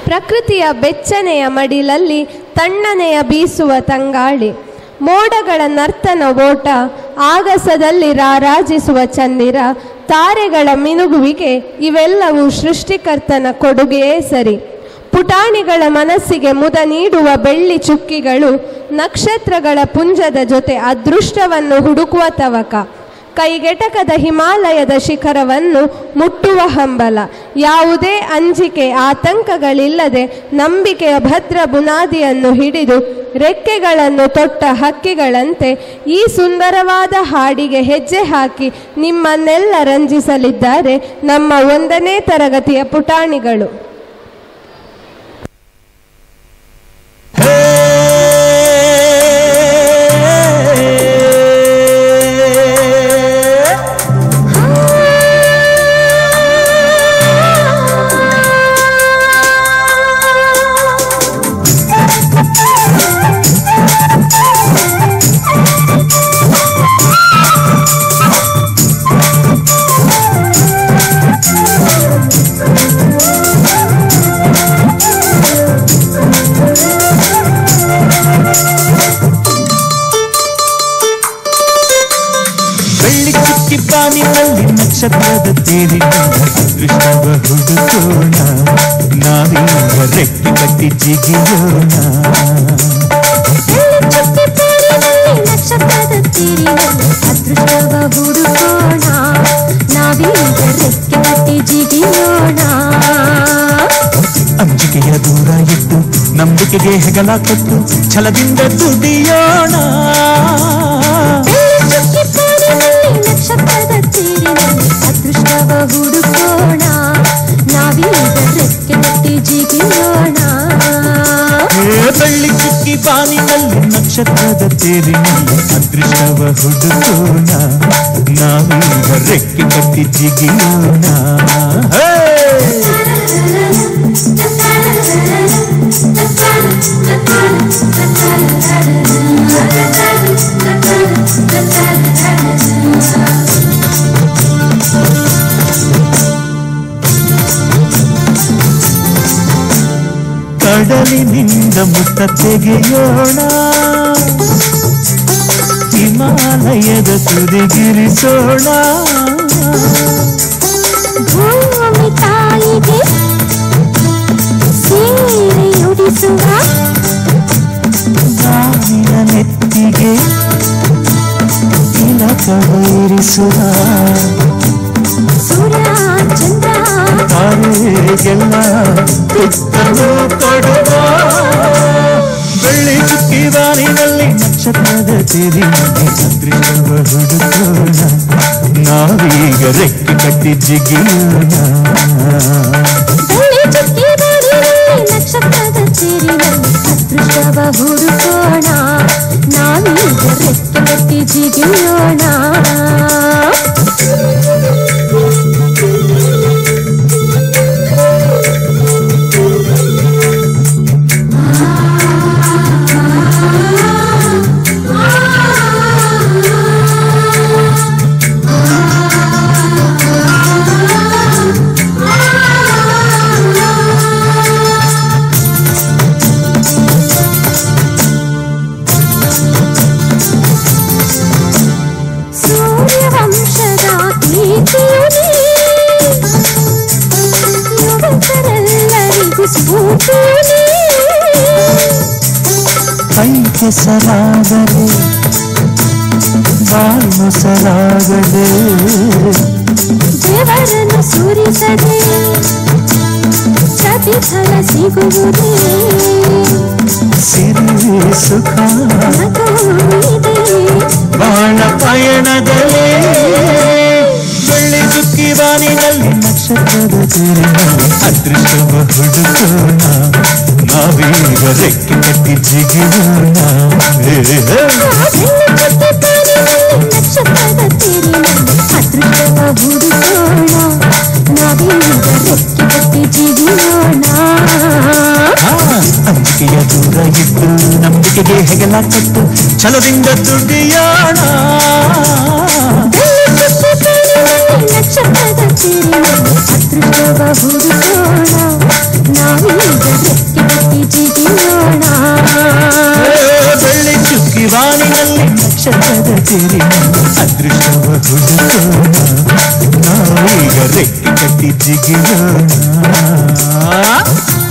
ಪ್ರಕೃತಿಯ ಬೆಚ್ಚನೆಯ ಮಡಿಲಲ್ಲಿ ತಣ್ಣನೆಯ ಬೀಸುವ ತಂಗಾಳಿ ಮೋಡಗಳ ನರ್ತನ ಓಟ ಆಗಸದಲ್ಲಿ ರಾರಾಜಿಸುವ ಚಂದಿರ ತಾರೆಗಳ ಮಿನುಗುವಿಕೆ ಇವೆಲ್ಲವೂ ಸೃಷ್ಟಿಕರ್ತನ ಕೊಡುಗೆಯೇ ಸರಿ ಪುಟಾಣಿಗಳ ಮನಸ್ಸಿಗೆ ಮುದ ನೀಡುವ ಬೆಳ್ಳಿ ಚುಕ್ಕಿಗಳು ನಕ್ಷತ್ರಗಳ ಪುಂಜದ ಜೊತೆ ಅದೃಷ್ಟವನ್ನು ಹುಡುಕುವ ತವಕ ಕೈಗೆಟಕದ ಹಿಮಾಲಯದ ಶಿಖರವನ್ನು ಮುಟ್ಟುವ ಹಂಬಲ ಯಾವುದೇ ಅಂಜಿಕೆ ಆತಂಕಗಳಿಲ್ಲದೆ ನಂಬಿಕೆಯ ಭದ್ರ ಬುನಾದಿಯನ್ನು ಹಿಡಿದು ರೆಕ್ಕೆಗಳನ್ನು ತೊಟ್ಟ ಹಕ್ಕಿಗಳಂತೆ ಈ ಸುಂದರವಾದ ಹಾಡಿಗೆ ಹೆಜ್ಜೆ ಹಾಕಿ ನಿಮ್ಮನ್ನೆಲ್ಲ ರಂಜಿಸಲಿದ್ದಾರೆ ನಮ್ಮ ಒಂದನೇ ತರಗತಿಯ ಪುಟಾಣಿಗಳು ಬೆಳ್ಳಿ ಚುಕ್ಕಿ ಬಾನಿನಲ್ಲಿ ನಕ್ಷತ್ರದ ತೇರಿನಿಂದ ಅದೃಷ್ಟವ ಹುಡುಕೋಣ ನಾವೀಗ ರೆಕ್ಕೆ ಕಟ್ಟಿ ಜಿಗಿಯೋಣ ನಕ್ಷತ್ರದ ತೀರಿನಲ್ಲಿ ಅದೃಷ್ಟವ ಹುಡುಕೋಣ ನಾವೀಗ ರೆಕ್ಕೆ ಕಟ್ಟಿ ಜಿಗಿಯೋಣ ಅಂಜಿಕೆಯ ದೂರ ಇಟ್ಟು ನಂಬಿಕೆಗೆ ಹೆಗಲ ಕೊಟ್ಟು ಛಲದಿಂದ ದುಡಿಯೋಣ ಚುಕ್ಕಿ ಪಾರಿನಲ್ಲಿ ನಕ್ಷತ್ರದ ತೀರಿನಲ್ಲಿ ಅದೃಷ್ಟವ ಹುಡುಕೋಣ ನಾವೀಗ ರೆಕ್ಕೆ ಕಟ್ಟಿ ಜಿಗಿಯೋಣ ಏ ಬೆಳ್ಳಿ ಚುಕ್ಕಿ ಬಾನಿನಲ್ಲಿ ನಕ್ಷತ್ರದ ತೇರಿನಲ್ಲಿ ಅದೃಷ್ಟವ ಹುಡುಕೋಣ ನಾವೀಗ ರೆಕ್ಕೆ ಕಟ್ಟಿ ಜಿಗಿಯೋಣ ಹೇ! ಕಡಲಿನಿಂದ ಮುತ್ತ ತೆಗೆಯೋಣ ಹಿಮಾಲಯದ ತುದಿಗಿರಿಸೋಣ ಭೂಮಿ ತಾಯಿಗೆ ಸೀರೆಯುಡಿಸುವ ನಾನಿನ ನೆತ್ತಿಗೆ ತಿಲಕವೇರಿಸುವ ಸೂರ್ಯ ಚಂದ್ರ ತಾರೆಗೆಲ್ಲ ತುತ್ತನ್ನು ಕೊಡುವ ಬೆಳ್ಳಿ ಚುಕ್ಕಿ ಬಾನಿನಲ್ಲಿ ನಕ್ಷತ್ರದ ತೆರಿನಲ್ಲಿ ಅದೃಷ್ಟವ ಹುಡುಕೋಣ ನಾವೀಗ ರೆಕ್ಕೆ ಕಟ್ಟಿ ಜಿಗಿಯೋಣ ಬೆಳ್ಳಿ ಚುಕ್ಕಿ ಬಾರಿನಲ್ಲಿ ನಕ್ಷತ್ರದ ತೀರಿನಲ್ಲಿ ಅದೃಷ್ಟವ ಹುಡುಕೋಣ ನಾವೀಗ ರೆಕ್ಕೆ ಕಟ್ಟಿ ಜಿಗಿಯೋಣ ಸೂರ್ಯವಂಶದ ಕೀರ್ತಿಯು ನೀ. ಯುವಕರೆಲ್ಲರಿಗೂ ಸ್ಫೂರ್ತಿಯು ನೀ. ಕೈ ಕೆಸರಾಗದೆ ಬಾಯಿ ಮೊಸರಾಗದೆ ದೇವರನ್ನು ಸುರಿಸದೆ ಪ್ರತಿಫಲ ಸಿಗುವುದೇ ಸಿರಿ ಸುಖ ನಗುವಿದೆ ಬಾಳ ಪಯಣದಲ್ಲಿ ಬೆಳ್ಳಿ ಚುಕ್ಕಿ ಬಾನಿನಲ್ಲಿ ನಕ್ಷತ್ರದ ತೆರೆನಲ್ಲಿ ಅದೃಷ್ಟವ ಹುಡುಕೋಣ ನಾವೀಗ ರೆಕ್ಕೆ ಕಟ್ಟಿ ಜಿಗಿಯೋಣ ಹೇ, ಹೇ. ನಕ್ಷತ್ರದ ತೀರಿನಲ್ಲಿ ಅದೃಷ್ಟವ ಹುಡುಕೋಣ ನಾವೀಗ ರೆಕ್ಕೆ ಕಟ್ಟಿ ಜಿಗಿಯೋಣ ಆ, ಅಂಜಿಕೆಯ ದೂರ ಇಟ್ಟು ನಂಬಿಕೆಗೆ ಹೆಗಲ ಕಟ್ಟು ಛಲದಿಂದ ದುಡಿಯೋಣ ನಕ್ಷತ್ರದ ತೀರಿನಲ್ಲಿ ಅದೃಷ್ಟವ ಹುಡುಕೋಣ ನಾವೀಗ ನಕ್ಷತ್ರದ ತೆರೆ ಅದೃಷ್ಟವ ಹುಡುಕೋಣ ನಾವೀಗ ರೆಕ್ಕೆ ಕಟ್ಟಿ ಜಿಗಿಯೋಣ